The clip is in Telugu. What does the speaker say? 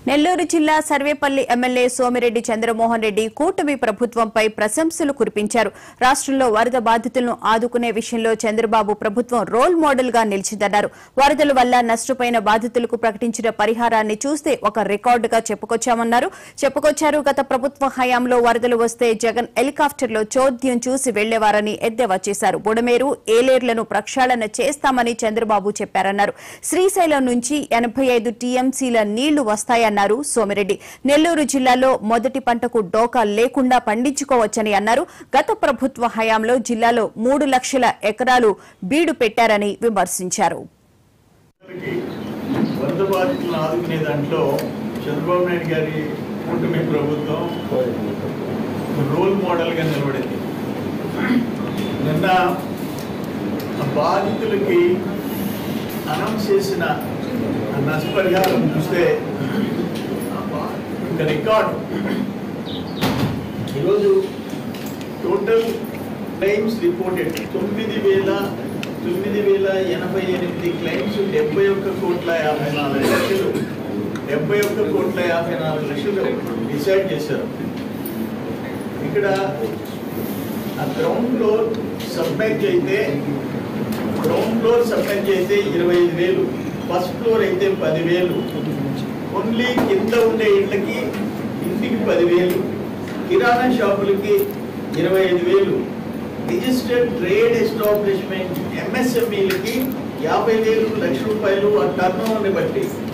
నెల్లూరు జిల్లా సర్వేపల్లి ఎమ్మెల్యే సోమిరెడ్డి చంద్రమోహన్ రెడ్డి కూటమి ప్రభుత్వంపై ప్రశంసలు కురిపించారు రాష్ట్రంలో వరద బాధితులను ఆదుకునే విషయంలో చంద్రబాబు ప్రభుత్వం రోల్ మోడల్ గా నిలిచిందన్నారు వరదల వల్ల నష్టపోయిన బాధితులకు ప్రకటించిన పరిహారాన్ని చూస్తే ఒక రికార్డుగా చెప్పుకొచ్చామన్నారు చెప్పుకొచ్చారు గత ప్రభుత్వ హయాంలో వరదలు వస్తే జగన్ హెలికాప్టర్లో చోద్యం చూసి వెళ్లేవారని ఎద్దేవా చేశారు బుడమేరు ఏలేర్లను ప్రక్షాళన చేస్తామని చంద్రబాబు చెప్పారన్నారు శ్రీశైలం నుంచి ఎనభై ఐదు టీఎంసీల నీళ్లు వస్తాయన్నారు సోమిరెడ్డి నెల్లూరు జిల్లాలో మొదటి పంటకు డోకా లేకుండా పండించుకోవచ్చని అన్నారు గత ప్రభుత్వ హయాంలో జిల్లాలో మూడు లక్షల ఎకరాలు బీడు పెట్టారని విమర్శించారు ప్రజలకి వరద బాధితులను ఆదుకునే దాంట్లో చంద్రబాబు నాయుడు గారి కూటమి ప్రభుత్వం రోల్ మోడల్గా నిలబడింది నిన్న ఆ బాధితులకి అనౌన్స్ చేసిన ఆ నష్టపరిహారం చూస్తే ఒక రికార్డ్ ఈరోజు టోటల్ క్లెయిమ్స్ రిపోర్టెడ్ తొమ్మిది వేల తొమ్మిది వేల ఎనభై ఎనిమిది క్లెయిమ్స్ డెబ్బై ఒక్క కోట్ల యాభై నాలుగు లక్షలు డెబ్బై ఒక్క కోట్ల యాభై నాలుగు లక్షలు డిసైడ్ చేశారు ఇక్కడ ఆ గ్రౌండ్ ఫ్లోర్ సబ్మెర్జ్ అయితే గ్రౌండ్ ఫ్లోర్ సబ్మెర్జ్ అయితే ఇరవై ఐదు వేలు ఫస్ట్ ఫ్లోర్ అయితే పదివేలు ఓన్లీ కింద ఉండే ఇళ్ళకి ఇంటికి పదివేలు కిరాణా షాపులకి ఇరవై ఐదు వేలు రిజిస్టర్డ్ ట్రేడ్ ఎస్టాబ్లిష్మెంట్ ఎంఎస్ఎంఈలకి యాభై వేలు లక్ష రూపాయలు ఆ టర్న్ ఓవర్ని బట్టి